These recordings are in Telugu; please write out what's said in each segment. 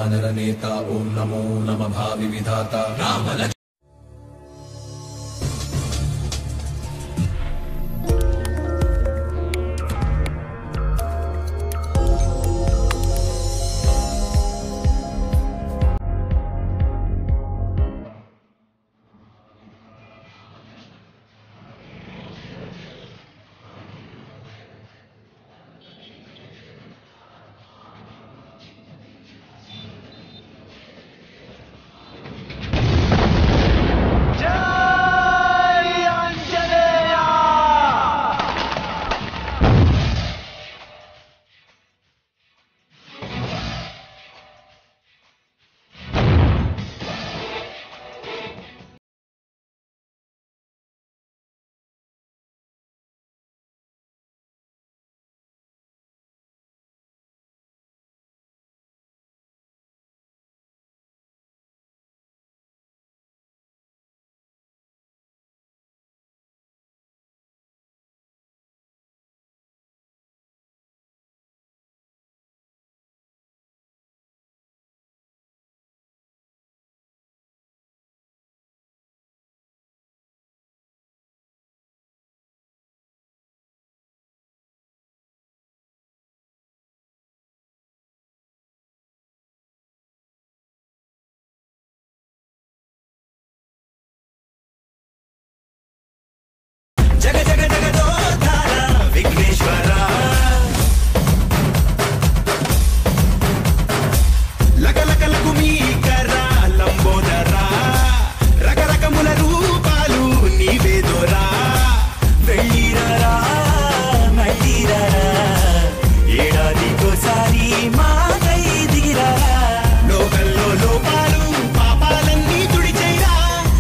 వానర నేత ఓం నమో నమ భావి విధాత రామ జగ జగ జగదోధార విఘ్నేశ్వర లక లక లకుమీకర లంబోదర రకరకముల రూపాలు నీవేదోరా వెళ్ళిరరా మళ్ళీరరా ఏడాదికోసారి మాకై దిగిరా లోకల్లో లోపాలు పాపాలన్నీ తుడిచేరా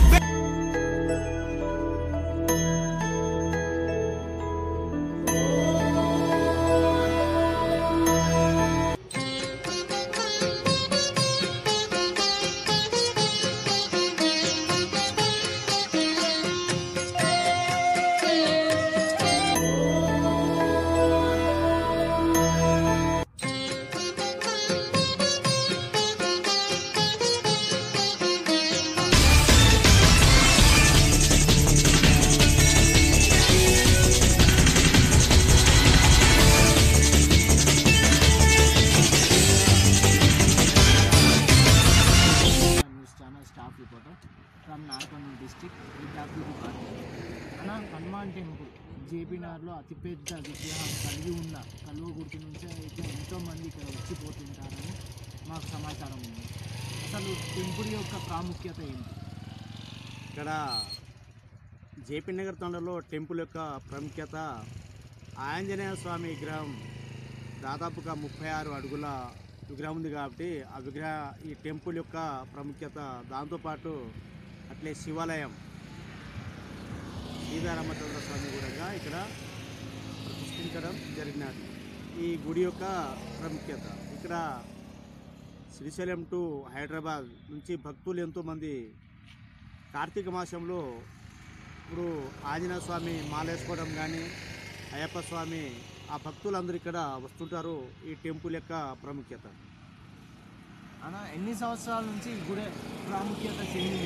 news channel staff reporter from Nagarkurnool district విద్యార్థి పార్టీ అన్న హనుమాన్ టెంపుల్ జేపీ నగర్లో అతిపెద్ద విగ్రహం కలిగి ఉన్న కలువ గుర్తు నుంచి అయితే ఎంతోమంది ఇక్కడ వచ్చిపోతుంటారని మాకు సమాచారం ఉంది అసలు టెంపుల్ యొక్క ప్రాముఖ్యత ఏంటి ఇక్కడ జేపీ నగర్ తండలో టెంపుల్ యొక్క ప్రాముఖ్యత ఆంజనేయ స్వామి విగ్రహం దాదాపుగా ముప్పై ఆరు అడుగుల విగ్రహం ఉంది కాబట్టి ఆ విగ్రహ ఈ టెంపుల్ యొక్క ప్రాముఖ్యత దాంతోపాటు అట్లే శివాలయం సీతారామచంద్ర స్వామి కూడా ఇక్కడ ప్రతిష్ఠించడం జరిగినది ఈ గుడి యొక్క ప్రాముఖ్యత ఇక్కడ శ్రీశైలం టు హైదరాబాద్ నుంచి భక్తులు ఎంతోమంది కార్తీక మాసంలో ఇప్పుడు ఆంజనేయ స్వామి మాలేసుకోవడం కానీ అయ్యప్ప స్వామి ఆ భక్తులందరూ ఇక్కడ వస్తుంటారు ఈ టెంపుల్ యొక్క ప్రాముఖ్యత అన్న ఎన్ని సంవత్సరాల నుంచి ఈ గుడి ప్రాముఖ్యత చెందింది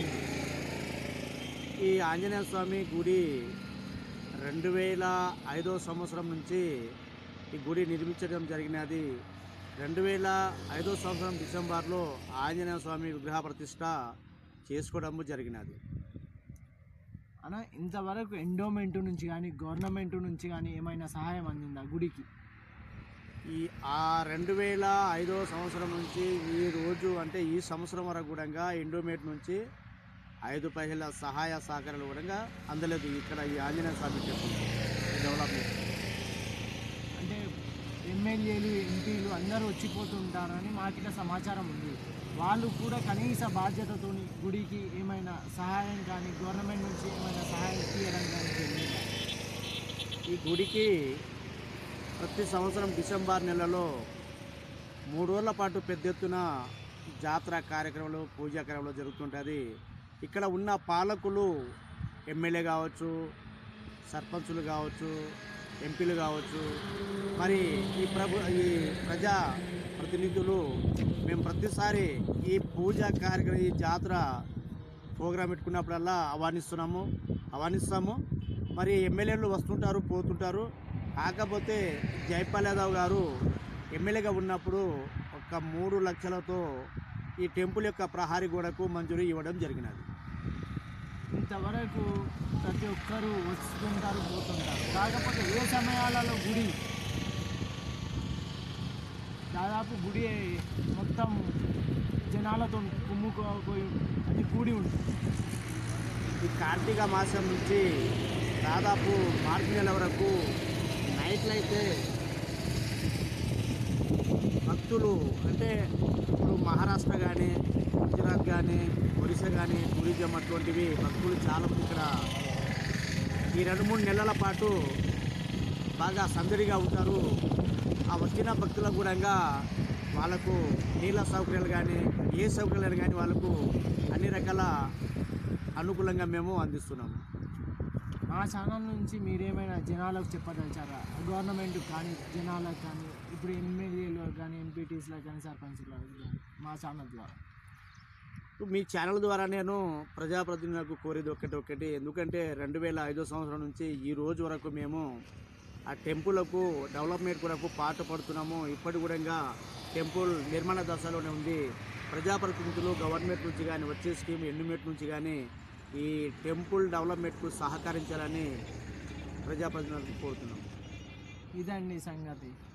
ఈ ఆంజనేయ స్వామి గుడి రెండు వేల ఐదో సంవత్సరం నుంచి ఈ గుడి నిర్మించడం జరిగినది రెండు వేల ఐదో సంవత్సరం డిసెంబర్లో ఆంజనేయ స్వామి విగ్రహ ప్రతిష్ట చేసుకోవడము జరిగినది అన్న ఇంతవరకు ఎండోమెంట్ నుంచి కానీ గవర్నమెంట్ నుంచి కానీ ఏమైనా సహాయం అందిందా గుడికి ఈ ఆ రెండు వేల ఐదో సంవత్సరం నుంచి ఈ రోజు అంటే ఈ సంవత్సరం వరకు కూడా ఇండోమేట్ నుంచి ఐదు పైసల సహాయ సహకారాలు కూడా అందలేదు ఇక్కడ ఈ ఆంజనేయ స్వామి టెంపుల్ ఈ డెవలప్మెంట్ అంటే ఎమ్మెల్యేలు ఎంపీలు అందరూ వచ్చిపోతుంటారని మాకిట సమాచారం ఉంది వాళ్ళు కూడా కనీస బాధ్యతతో గుడికి ఏమైనా సహాయం కానీ గవర్నమెంట్ నుంచి ఏమైనా సహాయం తీయడం కానీ జరిగిందా ఈ గుడికి ప్రతి సంవత్సరం డిసెంబర్ నెలలో మూడు రోజుల పాటు పెద్ద ఎత్తున జాతర కార్యక్రమాలు పూజా కార్యక్రమాలు జరుగుతుంటుంది ఇక్కడ ఉన్న పాలకులు ఎమ్మెల్యే కావచ్చు సర్పంచులు కావచ్చు ఎంపీలు కావచ్చు మరి ఈ ప్రభు ఈ ప్రజా ప్రతినిధులు మేము ప్రతిసారి ఈ పూజ కార్యక్రమం ఈ జాతర ప్రోగ్రాం పెట్టుకున్నప్పుడల్లా ఆహ్వానిస్తున్నాము ఆహ్వానిస్తాము మరి ఎమ్మెల్యేలు వస్తుంటారు పోతుంటారు కాకపోతే జైపాల్ యాదవ్ గారు ఎమ్మెల్యేగా ఉన్నప్పుడు ఒక మూడు లక్షలతో ఈ టెంపుల్ యొక్క ప్రహారీ గోడకు మంజూరు ఇవ్వడం జరిగినది ఇంతవరకు ప్రతి ఒక్కరూ వస్తుంటారు పోతుంటారు కాకపోతే ఏ సమయాలలో గుడి దాదాపు గుడి మొత్తం జనాలతో కుమ్ముకోపోయి అది కూడి ఉంటుంది ఈ కార్తీక మాసం నుంచి దాదాపు మార్చి నెల వరకు నైట్లు అయితే భక్తులు అంటే ఇప్పుడు మహారాష్ట్ర కానీ గుజరాత్ కానీ ఒరిస్సా కానీ టూరిజం అటువంటివి భక్తులు చాలా మంది ఇక్కడ ఈ రెండు మూడు నెలల పాటు బాగా సందడిగా ఉంటారు ఆ వచ్చిన భక్తులకు కూడా వాళ్ళకు నీళ్ళ సౌకర్యాలు కానీ ఏ సౌకర్యాలు కానీ వాళ్ళకు అన్ని రకాల అనుకూలంగా మేము అందిస్తున్నాము మా ఛానల్ నుంచి మీరేమైనా జనాలకు చెప్పదలిచారా గవర్నమెంట్ కానీ జనాలకు కానీ ఇప్పుడు ఎమ్మెల్యేలు కానీ ఎంపీటీస్లకు కానీ సర్పంచ్లకు కానీ మా ఛానల్ ద్వారా మీ ఛానల్ ద్వారా నేను ప్రజాప్రతినిధులకు కోరేది ఒకటి ఒకటి ఎందుకంటే రెండు వేల ఐదో సంవత్సరం నుంచి ఈ రోజు వరకు మేము ఆ టెంపుల్కు డెవలప్మెంట్ కొరకు పాటు పడుతున్నాము ఇప్పటి కూడా టెంపుల్ నిర్మాణ దశలోనే ఉంది ప్రజాప్రతినిధులు గవర్నమెంట్ నుంచి కానీ వచ్చే స్కీమ్ ఎండుమెంట్ నుంచి కానీ ఈ టెంపుల్ డెవలప్మెంట్కు సహకరించాలని ప్రజాప్రతినిధులకు కోరుతున్నాము ఇదండి సంగతి